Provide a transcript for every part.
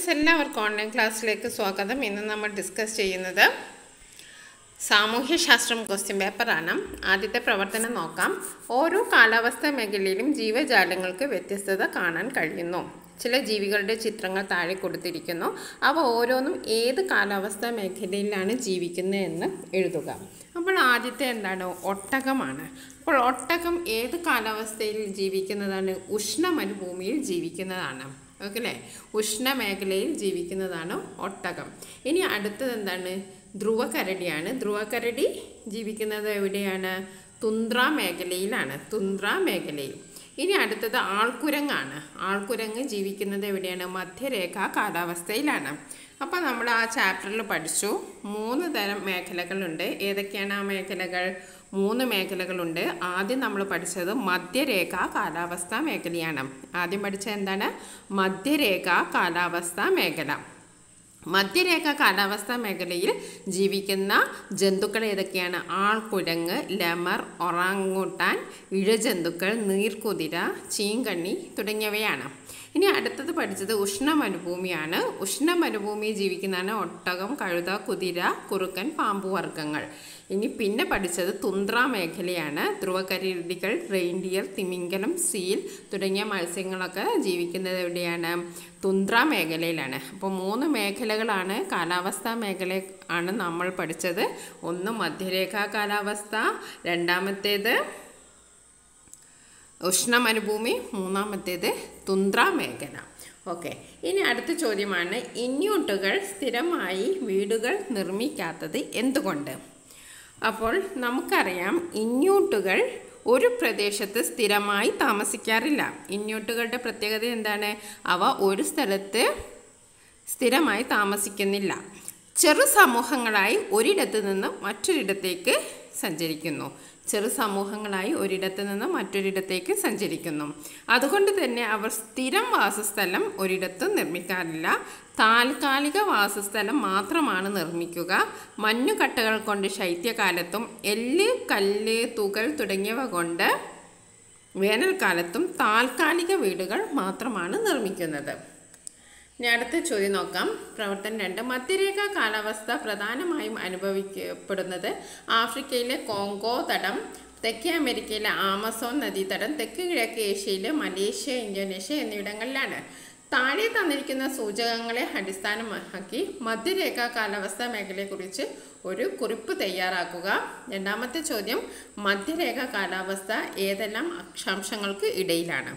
students എല്ലാവർക്കും online ക്ലാസ്സിലേക്ക് സ്വാഗതം ഇന്ന് നമ്മൾ ഡിസ്കസ് ചെയ്യുന്നത് സാമൂഹ്യശാസ്ത്രം ക്വസ്റ്റ്യൻ പേപ്പറാണ് ആദ്യത്തെ പ്രവർത്തനം നോക്കാം ഓരോ കാലാവസ്ഥാ മേഖലയിലും ജീവജാലങ്ങൾക്ക് വ്യത്യസ്തത കാണാൻ കഴിയുന്നു ചില ജീവികളുടെ ചിത്രങ്ങൾ താഴെ കൊടുത്തിരിക്കുന്നു അവ ഓരോന്നും ഏത് കാലാവസ്ഥാ മേഖലയിലാണ് ജീവിക്കുന്നത് എന്ന് എഴുതുക അപ്പോൾ ആദ്യത്തെ എന്താണ് ഒട്ടകമാണ് അപ്പോൾ ഒട്ടകം ഏത് കാലാവസ്ഥയിൽ ജീവിക്കുന്നതാണ് ഉഷ്ണമരുഭൂമിയിൽ ജീവിക്കുന്നതാണ് ഓക്കെ അല്ലേ ഉഷ്ണമേഖലയിൽ ജീവിക്കുന്നതാണ് ഒട്ടകം ഇനി അടുത്തത് എന്താണ് ധ്രുവകരടിയാണ് ധ്രുവകരടി ജീവിക്കുന്നത് എവിടെയാണ് തുന്ദ്ര മേഖലയിലാണ് തുന്ദ്ര മേഖലയിൽ ഇനി അടുത്തത് ആൾക്കുരങ്ങാണ് ആൾക്കുരങ്ങ് ജീവിക്കുന്നത് എവിടെയാണ് മധ്യരേഖ കാലാവസ്ഥയിലാണ് അപ്പോൾ നമ്മൾ ആ ചാപ്റ്ററിൽ പഠിച്ചു മൂന്ന് തരം മേഖലകളുണ്ട് ഏതൊക്കെയാണ് ആ മേഖലകൾ മൂന്ന് മേഖലകളുണ്ട് ആദ്യം നമ്മൾ പഠിച്ചത് മധ്യരേഖ കാലാവസ്ഥാ മേഖലയാണ് ആദ്യം പഠിച്ചത് എന്താണ് മധ്യരേഖ കാലാവസ്ഥാ മേഖല മധ്യരേഖ കാലാവസ്ഥാ മേഖലയിൽ ജീവിക്കുന്ന ജന്തുക്കൾ ഏതൊക്കെയാണ് ആൾക്കുരങ്ങ് ലെമർ ഒറാങ്ങൂട്ടാൻ ഇഴജന്തുക്കൾ നീർക്കുതിര ചീങ്കണ്ണി തുടങ്ങിയവയാണ് ഇനി അടുത്തത് പഠിച്ചത് ഉഷ്ണമരുഭൂമിയാണ് ഉഷ്ണമരുഭൂമിയിൽ ജീവിക്കുന്നതാണ് ഒട്ടകം കഴുത കുതിര കുറുക്കൻ പാമ്പുവർഗ്ഗങ്ങൾ ഇനി പിന്നെ പഠിച്ചത് തുന്ദ്ര മേഖലയാണ് ധ്രുവകരിടികൾ റെയിൻഡിയർ തിമിംഗലം സീൽ തുടങ്ങിയ മത്സ്യങ്ങളൊക്കെ ജീവിക്കുന്നത് എവിടെയാണ് തുന്ദ്ര മേഖലയിലാണ് അപ്പോൾ മൂന്ന് മേഖലകളാണ് കാലാവസ്ഥാ മേഖല ആണ് നമ്മൾ പഠിച്ചത് ഒന്ന് മധ്യരേഖാ കാലാവസ്ഥ രണ്ടാമത്തേത് ഉഷ്ണമരുഭൂമി മൂന്നാമത്തേത് തുന്ദ്ര മേഖല ഓക്കെ ഇനി അടുത്ത ചോദ്യമാണ് ഇന്യൂട്ടുകൾ സ്ഥിരമായി വീടുകൾ നിർമ്മിക്കാത്തത് എന്തുകൊണ്ട് അപ്പോൾ നമുക്കറിയാം ഇന്യൂട്ടുകൾ ഒരു പ്രദേശത്ത് സ്ഥിരമായി താമസിക്കാറില്ല ഇന്യൂട്ടുകളുടെ പ്രത്യേകത എന്താണ് അവ ഒരു സ്ഥലത്ത് സ്ഥിരമായി താമസിക്കുന്നില്ല ചെറു സമൂഹങ്ങളായി ഒരിടത്ത് നിന്ന് മറ്റൊരിടത്തേക്ക് സഞ്ചരിക്കുന്നു ചെറു സമൂഹങ്ങളായി ഒരിടത്ത് നിന്ന് മറ്റൊരിടത്തേക്ക് സഞ്ചരിക്കുന്നു അതുകൊണ്ട് തന്നെ അവർ സ്ഥിരം വാസസ്ഥലം ഒരിടത്തും നിർമ്മിക്കാറില്ല താൽക്കാലിക വാസസ്ഥലം മാത്രമാണ് നിർമ്മിക്കുക മഞ്ഞുകട്ടകൾ കൊണ്ട് ശൈത്യകാലത്തും എല്ല് കല്ല് തുകൽ തുടങ്ങിയവ കൊണ്ട് വേനൽക്കാലത്തും താൽക്കാലിക വീടുകൾ മാത്രമാണ് നിർമ്മിക്കുന്നത് ഇനി അടുത്ത ചോദ്യം നോക്കാം പ്രവർത്തനം രണ്ട് മധ്യരേഖ കാലാവസ്ഥ പ്രധാനമായും അനുഭവിക്കപ്പെടുന്നത് ആഫ്രിക്കയിലെ കോങ്കോ തടം തെക്കേ അമേരിക്കയിലെ ആമസോൺ നദീതടം തെക്ക് കിഴക്ക് ഏഷ്യയിലെ മലേഷ്യ ഇന്തോനേഷ്യ എന്നിവിടങ്ങളിലാണ് താഴെ തന്നിരിക്കുന്ന സൂചകങ്ങളെ അടിസ്ഥാനമാക്കി മധ്യരേഖ കാലാവസ്ഥാ മേഖലയെക്കുറിച്ച് ഒരു കുറിപ്പ് തയ്യാറാക്കുക രണ്ടാമത്തെ ചോദ്യം മധ്യരേഖ കാലാവസ്ഥ ഏതെല്ലാം അക്ഷാംശങ്ങൾക്ക് ഇടയിലാണ്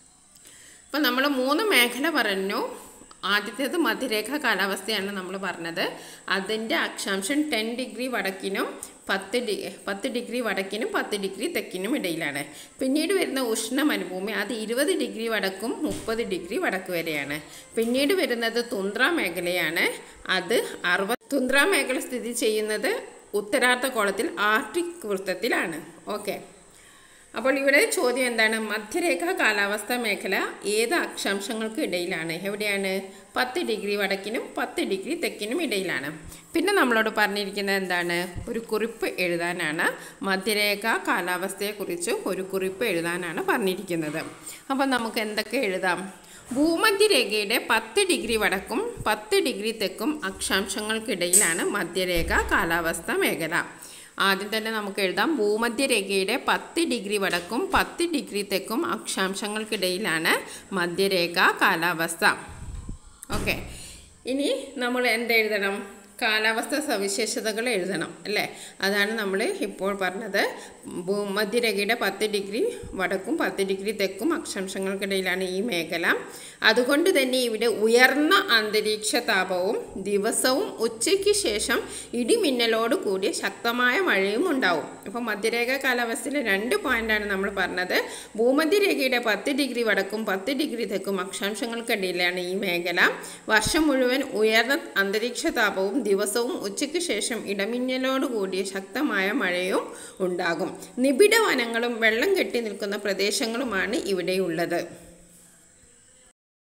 അപ്പം നമ്മൾ മൂന്ന് മേഖല പറഞ്ഞു ആദ്യത്തേത് മധ്യരേഖ കാലാവസ്ഥയാണ് നമ്മൾ പറഞ്ഞത് അതിൻ്റെ അക്ഷാംശം ടെൻ ഡിഗ്രി വടക്കിനും പത്ത് ഡി പത്ത് ഡിഗ്രി വടക്കിനും പത്ത് ഡിഗ്രി തെക്കിനും ഇടയിലാണ് പിന്നീട് വരുന്ന ഉഷ്ണ മരുഭൂമി അത് ഇരുപത് ഡിഗ്രി വടക്കും മുപ്പത് ഡിഗ്രി വടക്ക് വരെയാണ് പിന്നീട് വരുന്നത് തുന്ദ്ര മേഖലയാണ് അത് അറുപത് തുന്ദ്ര മേഖല സ്ഥിതി ചെയ്യുന്നത് ഉത്തരാർദ്ധഗോളത്തിൽ ആർട്ടിക് വൃത്തത്തിലാണ് ഓക്കെ അപ്പോൾ ഇവിടെ ചോദ്യം എന്താണ് മധ്യരേഖ കാലാവസ്ഥാ മേഖല ഏത് അക്ഷാംശങ്ങൾക്ക് ഇടയിലാണ് എവിടെയാണ് പത്ത് ഡിഗ്രി വടക്കിനും പത്ത് ഡിഗ്രി തെക്കിനും ഇടയിലാണ് പിന്നെ നമ്മളോട് പറഞ്ഞിരിക്കുന്നത് എന്താണ് ഒരു കുറിപ്പ് എഴുതാനാണ് മധ്യരേഖ കാലാവസ്ഥയെക്കുറിച്ച് ഒരു കുറിപ്പ് എഴുതാനാണ് പറഞ്ഞിരിക്കുന്നത് അപ്പോൾ നമുക്ക് എന്തൊക്കെ എഴുതാം ഭൂമധ്യരേഖയുടെ പത്ത് ഡിഗ്രി വടക്കും പത്ത് ഡിഗ്രി തെക്കും അക്ഷാംശങ്ങൾക്കിടയിലാണ് മധ്യരേഖ കാലാവസ്ഥാ മേഖല ആദ്യം തന്നെ നമുക്ക് എഴുതാം ഭൂമധ്യരേഖയുടെ പത്ത് ഡിഗ്രി വടക്കും പത്ത് ഡിഗ്രി തെക്കും അക്ഷാംശങ്ങൾക്കിടയിലാണ് മധ്യരേഖ കാലാവസ്ഥ ഓക്കെ ഇനി നമ്മൾ എന്തെഴുതണം കാലാവസ്ഥ സവിശേഷതകൾ എഴുതണം അല്ലേ അതാണ് നമ്മൾ ഇപ്പോൾ പറഞ്ഞത് ഭൂമധ്യരേഖയുടെ പത്ത് ഡിഗ്രി വടക്കും പത്ത് ഡിഗ്രി തെക്കും അക്ഷാംശങ്ങൾക്കിടയിലാണ് ഈ മേഖല അതുകൊണ്ട് തന്നെ ഇവിടെ ഉയർന്ന അന്തരീക്ഷ താപവും ദിവസവും ഉച്ചയ്ക്ക് ശേഷം ഇടിമിന്നലോട് കൂടിയ ശക്തമായ മഴയും ഉണ്ടാവും ഇപ്പോൾ മധ്യരേഖ കാലാവസ്ഥയിലെ രണ്ട് പോയിന്റാണ് നമ്മൾ പറഞ്ഞത് ഭൂമധ്യരേഖയുടെ പത്ത് ഡിഗ്രി വടക്കും പത്ത് ഡിഗ്രി തെക്കും അക്ഷാംശങ്ങൾക്കിടയിലാണ് ഈ മേഖല വർഷം മുഴുവൻ ഉയർന്ന അന്തരീക്ഷ താപവും ദിവസവും ഉച്ചയ്ക്ക് ശേഷം ഇടമിന്നലോട് കൂടിയ ശക്തമായ മഴയും ഉണ്ടാകും നിബിഡ വനങ്ങളും വെള്ളം കെട്ടി നിൽക്കുന്ന പ്രദേശങ്ങളുമാണ് ഇവിടെയുള്ളത്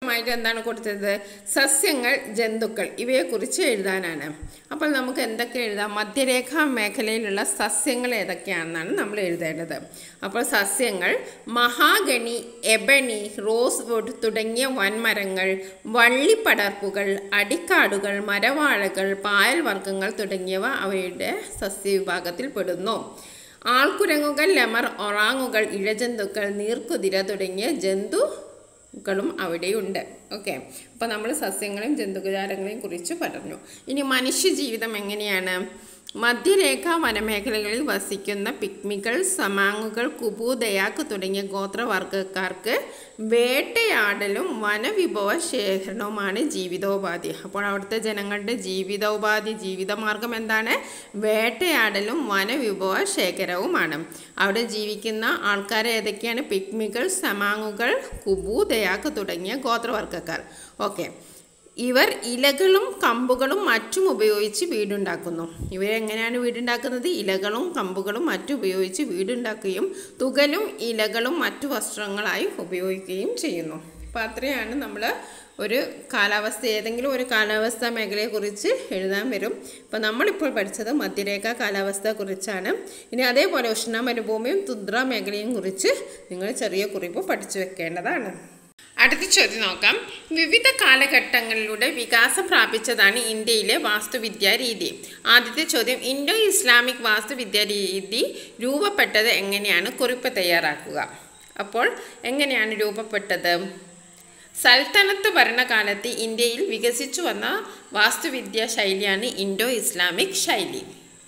ആയിട്ട് എന്താണ് കൊടുത്തത് സസ്യങ്ങൾ ജന്തുക്കൾ ഇവയെക്കുറിച്ച് എഴുതാനാണ് അപ്പോൾ നമുക്ക് എന്തൊക്കെ എഴുതാം മധ്യരേഖാ മേഖലയിലുള്ള സസ്യങ്ങൾ ഏതൊക്കെയാണെന്നാണ് നമ്മൾ എഴുതേണ്ടത് അപ്പോൾ സസ്യങ്ങൾ മഹാഗണി എബണി റോസ് വുഡ് തുടങ്ങിയ വൻമരങ്ങൾ വള്ളിപ്പടർപ്പുകൾ അടിക്കാടുകൾ മരവാഴകൾ പായൽ വർഗ്ഗങ്ങൾ തുടങ്ങിയവ അവയുടെ സസ്യവിഭാഗത്തിൽ പെടുന്നു ആൾക്കുരങ്ങുകൾ ലെമർ ഒറാങ്ങുകൾ ഇഴജന്തുക്കൾ നീർക്കുതിര തുടങ്ങിയ ജന്തുക്കളും അവിടെയുണ്ട് ഓക്കെ അപ്പോൾ നമ്മൾ സസ്യങ്ങളെയും ജന്തുജാലങ്ങളെയും കുറിച്ച് പറഞ്ഞു ഇനി മനുഷ്യ ജീവിതം എങ്ങനെയാണ് മധ്യരേഖാ വനമേഖലകളിൽ വസിക്കുന്ന പിക്മികൾ സമാങ്ങുകൾ കുബൂദയാക്ക് തുടങ്ങിയ ഗോത്രവർഗക്കാർക്ക് വേട്ടയാടലും വനവിഭവ ശേഖരണവുമാണ് ജീവിതോപാധി അപ്പോൾ അവിടുത്തെ ജനങ്ങളുടെ ജീവിതോപാധി ജീവിതമാർഗം എന്താണ് വേട്ടയാടലും വനവിഭവ ശേഖരവുമാണ് അവിടെ ജീവിക്കുന്ന ആൾക്കാർ ഏതൊക്കെയാണ് പിക്മികൾ സമാങ്ങുകൾ കുബൂദയാക്ക് തുടങ്ങിയ ഗോത്രവർഗക്കാർ ഓക്കെ ഇവർ ഇലകളും കമ്പുകളും മറ്റും ഉപയോഗിച്ച് വീടുണ്ടാക്കുന്നു ഇവരെങ്ങനെയാണ് വീടുണ്ടാക്കുന്നത് ഇലകളും കമ്പുകളും മറ്റും ഉപയോഗിച്ച് വീടുണ്ടാക്കുകയും തുകലും ഇലകളും മറ്റു വസ്ത്രങ്ങളായി ഉപയോഗിക്കുകയും ചെയ്യുന്നു അപ്പോൾ അത്രയാണ് നമ്മൾ ഒരു കാലാവസ്ഥ ഏതെങ്കിലും ഒരു കാലാവസ്ഥാ മേഖലയെക്കുറിച്ച് എഴുതാൻ വരും അപ്പോൾ നമ്മളിപ്പോൾ പഠിച്ചത് മധ്യരേഖ കാലാവസ്ഥയെക്കുറിച്ചാണ് ഇനി അതേപോലെ ഉഷ്ണമരുഭൂമിയും തുദ്ര മേഖലയും കുറിച്ച് നിങ്ങൾ ചെറിയ കുറിപ്പ് പഠിച്ചു വെക്കേണ്ടതാണ് അടുത്ത ചോദ്യം നോക്കാം വിവിധ കാലഘട്ടങ്ങളിലൂടെ വികാസം പ്രാപിച്ചതാണ് ഇന്ത്യയിലെ വാസ്തുവിദ്യാ രീതി ആദ്യത്തെ ചോദ്യം ഇൻഡോ ഇസ്ലാമിക് വാസ്തുവിദ്യാ രീതി രൂപപ്പെട്ടത് എങ്ങനെയാണ് കുറിപ്പ് തയ്യാറാക്കുക അപ്പോൾ എങ്ങനെയാണ് രൂപപ്പെട്ടത് സൽത്തനത്ത് ഭരണകാലത്ത് ഇന്ത്യയിൽ വികസിച്ചു വന്ന വാസ്തുവിദ്യാ ശൈലിയാണ് ഇൻഡോ ഇസ്ലാമിക് ശൈലി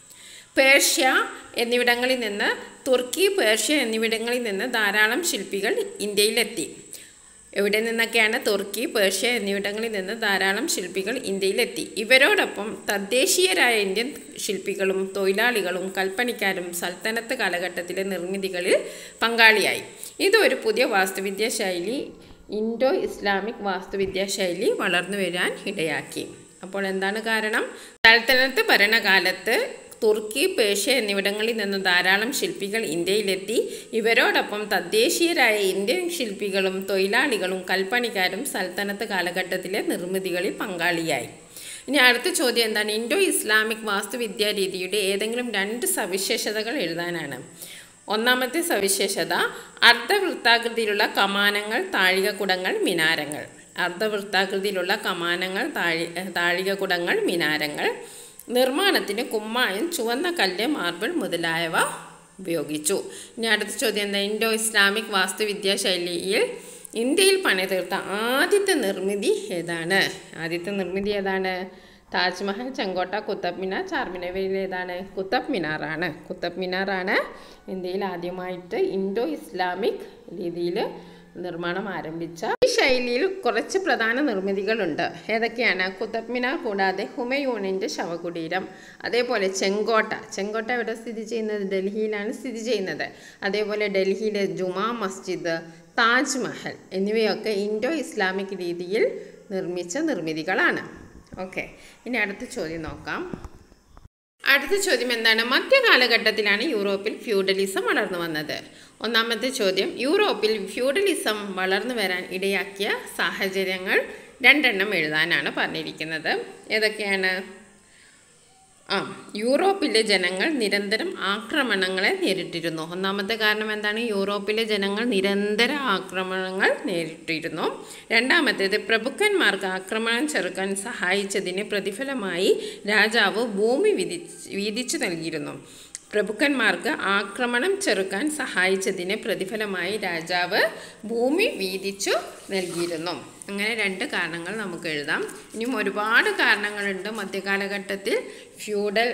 പേർഷ്യ എന്നിവിടങ്ങളിൽ നിന്ന് തുർക്കി പേർഷ്യ എന്നിവിടങ്ങളിൽ നിന്ന് ധാരാളം ശില്പികൾ ഇന്ത്യയിലെത്തി എവിടെ നിന്നൊക്കെയാണ് തുർക്കി പേർഷ്യ എന്നിവിടങ്ങളിൽ നിന്ന് ധാരാളം ശില്പികൾ ഇന്ത്യയിലെത്തി ഇവരോടൊപ്പം തദ്ദേശീയരായ ഇന്ത്യൻ ശില്പികളും തൊഴിലാളികളും കൽപ്പണിക്കാരും സൽത്തനത്ത് കാലഘട്ടത്തിലെ നിർമ്മിതികളിൽ പങ്കാളിയായി ഇതൊരു പുതിയ വാസ്തുവിദ്യാ ശൈലി ഇൻഡോ ഇസ്ലാമിക് വാസ്തുവിദ്യാ ശൈലി വളർന്നു വരാൻ ഇടയാക്കി അപ്പോൾ എന്താണ് കാരണം സൽത്തനത്ത് ഭരണകാലത്ത് തുർക്കി പേർഷ്യ എന്നിവിടങ്ങളിൽ നിന്ന് ധാരാളം ശില്പികൾ ഇന്ത്യയിലെത്തി ഇവരോടൊപ്പം തദ്ദേശീയരായ ഇന്ത്യൻ ശില്പികളും തൊഴിലാളികളും കൽപ്പണിക്കാരും സൽത്തനത്ത് കാലഘട്ടത്തിലെ നിർമ്മിതികളിൽ പങ്കാളിയായി ഇനി അടുത്ത ചോദ്യം എന്താണ് ഇൻഡോ ഇസ്ലാമിക് വാസ്തുവിദ്യാ രീതിയുടെ ഏതെങ്കിലും രണ്ട് സവിശേഷതകൾ എഴുതാനാണ് ഒന്നാമത്തെ സവിശേഷത അർദ്ധവൃത്താകൃതിയിലുള്ള കമാനങ്ങൾ താഴികക്കുടങ്ങൾ മിനാരങ്ങൾ അർദ്ധവൃത്താകൃതിയിലുള്ള കമാനങ്ങൾ താഴി താഴികക്കുടങ്ങൾ മിനാരങ്ങൾ നിർമ്മാണത്തിന് കുമ്മായം ചുവന്ന കല്ല് മാർബിൾ മുതലായവ ഉപയോഗിച്ചു ഇനി അടുത്ത ചോദ്യം എന്താ ഇൻഡോ ഇസ്ലാമിക് വാസ്തുവിദ്യാ ശൈലിയിൽ ഇന്ത്യയിൽ പണിതീർത്ത ആദ്യത്തെ നിർമ്മിതി ഏതാണ് ആദ്യത്തെ നിർമ്മിതി ഏതാണ് താജ്മഹൽ ചെങ്കോട്ട കുത്തബ് മിനാർ ചാർമിനാർ ഇവയിൽ ഏതാണ് കുത്തബ് മിനാറാണ് കുത്തബ് മിനാറാണ് ഇന്ത്യയിൽ ആദ്യമായിട്ട് ഇൻഡോ ഇസ്ലാമിക് രീതിയിൽ നിർമ്മാണം ആരംഭിച്ച ഈ ശൈലിയിൽ കുറച്ച് പ്രധാന നിർമ്മിതികളുണ്ട് ഏതൊക്കെയാണ് കുത്തബ് മിനാർ കൂടാതെ ഹുമയൂണിൻ്റെ ശവകുടീരം അതേപോലെ ചെങ്കോട്ട ചെങ്കോട്ട എവിടെ സ്ഥിതി ചെയ്യുന്നത് ഡൽഹിയിലാണ് സ്ഥിതി ചെയ്യുന്നത് അതേപോലെ ഡൽഹിയിലെ ജുമാ മസ്ജിദ് താജ്മഹൽ എന്നിവയൊക്കെ ഇൻഡോ ഇസ്ലാമിക് രീതിയിൽ നിർമ്മിച്ച നിർമ്മിതികളാണ് ഓക്കെ ഇനി അടുത്ത ചോദ്യം നോക്കാം അടുത്ത ചോദ്യം എന്താണ് മധ്യകാലഘട്ടത്തിലാണ് യൂറോപ്പിൽ ഫ്യൂഡലിസം വളർന്നു വന്നത് ഒന്നാമത്തെ ചോദ്യം യൂറോപ്പിൽ ഫ്യൂഡലിസം വളർന്നു വരാൻ ഇടയാക്കിയ സാഹചര്യങ്ങൾ രണ്ടെണ്ണം എഴുതാനാണ് പറഞ്ഞിരിക്കുന്നത് ഏതൊക്കെയാണ് ആ യൂറോപ്പിലെ ജനങ്ങൾ നിരന്തരം ആക്രമണങ്ങളെ നേരിട്ടിരുന്നു ഒന്നാമത്തെ കാരണം എന്താണ് യൂറോപ്പിലെ ജനങ്ങൾ നിരന്തര ആക്രമണങ്ങൾ നേരിട്ടിരുന്നു രണ്ടാമത്തേത് പ്രഭുക്കന്മാർക്ക് ആക്രമണം ചെറുക്കാൻ സഹായിച്ചതിന് പ്രതിഫലമായി രാജാവ് ഭൂമി വിധിച്ച് വീതിച്ചു നൽകിയിരുന്നു പ്രഭുക്കന്മാർക്ക് ആക്രമണം ചെറുക്കാൻ സഹായിച്ചതിന് പ്രതിഫലമായി രാജാവ് ഭൂമി വീതിച്ചു നൽകിയിരുന്നു അങ്ങനെ രണ്ട് കാരണങ്ങൾ നമുക്ക് എഴുതാം ഇനിയും ഒരുപാട് കാരണങ്ങളുണ്ട് മധ്യകാലഘട്ടത്തിൽ ഫ്യൂഡൽ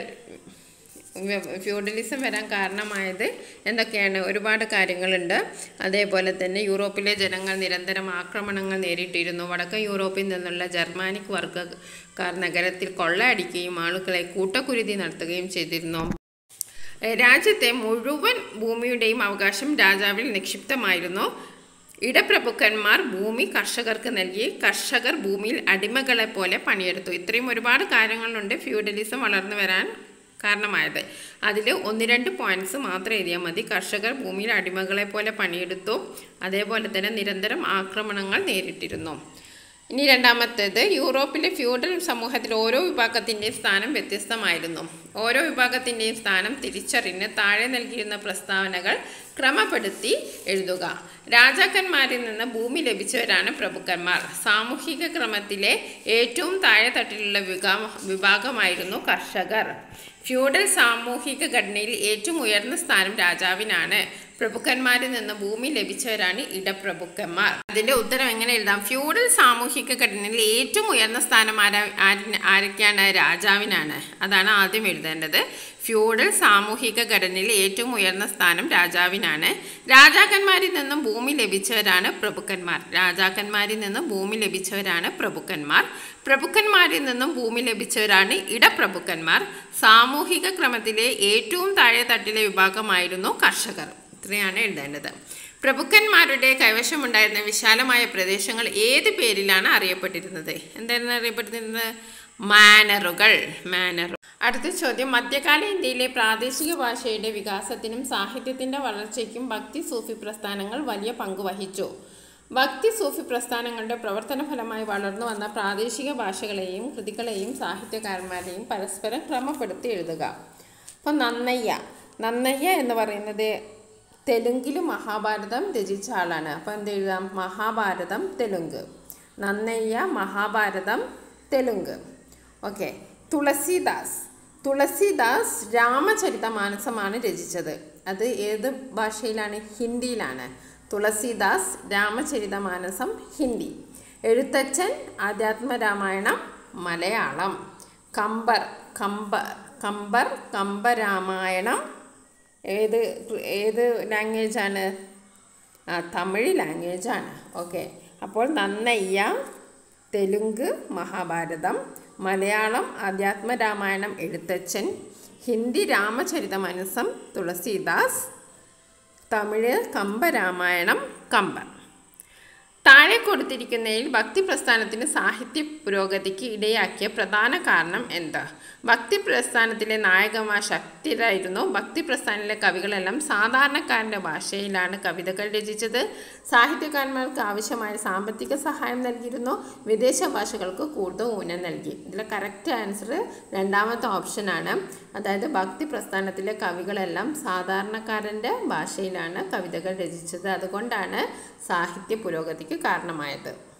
ഫ്യൂഡലിസം വരാൻ കാരണമായത് എന്തൊക്കെയാണ് ഒരുപാട് കാര്യങ്ങളുണ്ട് അതേപോലെ തന്നെ യൂറോപ്പിലെ ജനങ്ങൾ നിരന്തരം ആക്രമണങ്ങൾ നേരിട്ടിരുന്നു വടക്കൻ യൂറോപ്പിൽ നിന്നുള്ള ജർമാനിക് വർഗ്ഗക്കാർ നഗരത്തിൽ കൊള്ളയടിക്കുകയും ആളുകളെ കൂട്ടക്കുരുതി നടത്തുകയും ചെയ്തിരുന്നു രാജ്യത്തെ മുഴുവൻ ഭൂമിയുടെയും അവകാശം രാജാവിൽ നിക്ഷിപ്തമായിരുന്നു ഇടപ്രഭുക്കന്മാർ ഭൂമി കർഷകർക്ക് നൽകി കർഷകർ ഭൂമിയിൽ അടിമകളെ പോലെ പണിയെടുത്തു ഇത്രയും ഒരുപാട് കാര്യങ്ങളുണ്ട് ഫ്യൂഡലിസം വളർന്നു വരാൻ കാരണമായത് അതിൽ ഒന്ന് രണ്ട് പോയിന്റ്സ് മാത്രം എഴുതിയാൽ മതി കർഷകർ ഭൂമിയിൽ അടിമകളെ പോലെ പണിയെടുത്തു അതേപോലെ തന്നെ നിരന്തരം ആക്രമണങ്ങൾ നേരിട്ടിരുന്നു ഇനി രണ്ടാമത്തേത് യൂറോപ്പിലെ ഫ്യൂഡൽ സമൂഹത്തിൽ ഓരോ വിഭാഗത്തിൻ്റെയും സ്ഥാനം വ്യത്യസ്തമായിരുന്നു ഓരോ വിഭാഗത്തിൻ്റെയും സ്ഥാനം തിരിച്ചറിഞ്ഞ് താഴെ നൽകിയിരുന്ന പ്രസ്താവനകൾ ക്രമപ്പെടുത്തി എഴുതുക രാജാക്കന്മാരിൽ നിന്ന് ഭൂമി ലഭിച്ചവരാണ് പ്രഭുക്കന്മാർ സാമൂഹിക ക്രമത്തിലെ ഏറ്റവും താഴെ തട്ടിലുള്ള വിഭാ വിഭാഗമായിരുന്നു കർഷകർ ഫ്യൂഡൽ സാമൂഹിക ഘടനയിൽ ഏറ്റവും ഉയർന്ന സ്ഥാനം രാജാവിനാണ് പ്രഭുക്കന്മാരിൽ നിന്ന് ഭൂമി ലഭിച്ചവരാണ് ഇടപ്രഭുക്കന്മാർ അതിന്റെ ഉത്തരം എങ്ങനെ എഴുതാം ഫ്യൂഡൽ സാമൂഹിക ഘടനയിൽ ഏറ്റവും ഉയർന്ന സ്ഥാനം ആരാ ആരിന് ആരൊക്കെയാണ് രാജാവിനാണ് അതാണ് ആദ്യം എഴുതേണ്ടത് ഫ്യൂഡൽ സാമൂഹിക ഘടനയിൽ ഏറ്റവും ഉയർന്ന സ്ഥാനം രാജാവിനാണ് രാജാക്കന്മാരിൽ നിന്നും ഭൂമി ലഭിച്ചവരാണ് പ്രഭുക്കന്മാർ രാജാക്കന്മാരിൽ നിന്നും ഭൂമി ലഭിച്ചവരാണ് പ്രഭുക്കന്മാർ പ്രഭുക്കന്മാരിൽ നിന്നും ഭൂമി ലഭിച്ചവരാണ് ഇടപ്രഭുക്കന്മാർ സാമൂഹിക ക്രമത്തിലെ ഏറ്റവും താഴെ തട്ടിലെ വിഭാഗമായിരുന്നു കർഷകർ ഇത്രയാണ് എഴുതേണ്ടത് പ്രഭുക്കന്മാരുടെ കൈവശമുണ്ടായിരുന്ന വിശാലമായ പ്രദേശങ്ങൾ ഏത് പേരിലാണ് അറിയപ്പെട്ടിരുന്നത് എന്തായിരുന്നു അറിയപ്പെട്ടിരുന്നത് മാനറുകൾ മാനറു അടുത്ത ചോദ്യം മധ്യകാല ഇന്ത്യയിലെ പ്രാദേശിക ഭാഷയുടെ വികാസത്തിനും സാഹിത്യത്തിൻ്റെ വളർച്ചയ്ക്കും ഭക്തി സൂഫി പ്രസ്ഥാനങ്ങൾ വലിയ പങ്ക് വഹിച്ചു ഭക്തി സൂഫി പ്രസ്ഥാനങ്ങളുടെ പ്രവർത്തന ഫലമായി വളർന്നു വന്ന പ്രാദേശിക ഭാഷകളെയും കൃതികളെയും സാഹിത്യകാരന്മാരെയും പരസ്പരം ക്രമപ്പെടുത്തി എഴുതുക അപ്പം നന്നയ്യ നന്നയ്യ എന്ന് പറയുന്നത് തെലുങ്കിൽ മഹാഭാരതം രചിച്ച ആളാണ് അപ്പം എന്ത് എഴുതാം മഹാഭാരതം തെലുങ്ക് നന്നയ്യ മഹാഭാരതം തെലുങ്ക് ഓക്കെ തുളസീദാസ് തുളസീദാസ് രാമചരിതമാനസമാണ് രചിച്ചത് അത് ഏത് ഭാഷയിലാണ് ഹിന്ദിയിലാണ് തുളസീദാസ് രാമചരിതമാനസം ഹിന്ദി എഴുത്തച്ഛൻ ആധ്യാത്മരാമായണം മലയാളം കമ്പർ കമ്പ കമ്പർ കമ്പരാമായണം ഏത് ഏത് ലാംഗ്വേജാണ് ആ തമിഴ് ലാംഗ്വേജാണ് ഓക്കെ അപ്പോൾ നന്നയ്യ തെലുങ്ക് മഹാഭാരതം മലയാളം ആധ്യാത്മരാമായണം എഴുത്തച്ഛൻ ഹിന്ദി രാമചരിതമനസം തുളസീദാസ് തമിഴ് കമ്പരാമായണം കമ്പർ താഴെ കൊടുത്തിരിക്കുന്നതിൽ ഭക്തി പ്രസ്ഥാനത്തിന് സാഹിത്യ പുരോഗതിക്ക് ഇടയാക്കിയ പ്രധാന കാരണം എന്താ ഭക്തി പ്രസ്ഥാനത്തിലെ നായകന്മാർ ശക്തരായിരുന്നു ഭക്തി പ്രസ്ഥാനത്തിലെ കവികളെല്ലാം സാധാരണക്കാരൻ്റെ ഭാഷയിലാണ് കവിതകൾ രചിച്ചത് സാഹിത്യകാരന്മാർക്ക് ആവശ്യമായ സാമ്പത്തിക സഹായം നൽകിയിരുന്നു വിദേശ ഭാഷകൾക്ക് കൂടുതൽ ഊനം നൽകി ഇതിലെ കറക്റ്റ് ആൻസർ രണ്ടാമത്തെ ഓപ്ഷനാണ് അതായത് ഭക്തി പ്രസ്ഥാനത്തിലെ കവികളെല്ലാം സാധാരണക്കാരൻ്റെ ഭാഷയിലാണ് കവിതകൾ രചിച്ചത് അതുകൊണ്ടാണ് സാഹിത്യ പുരോഗതിക്ക് കാരണമായത്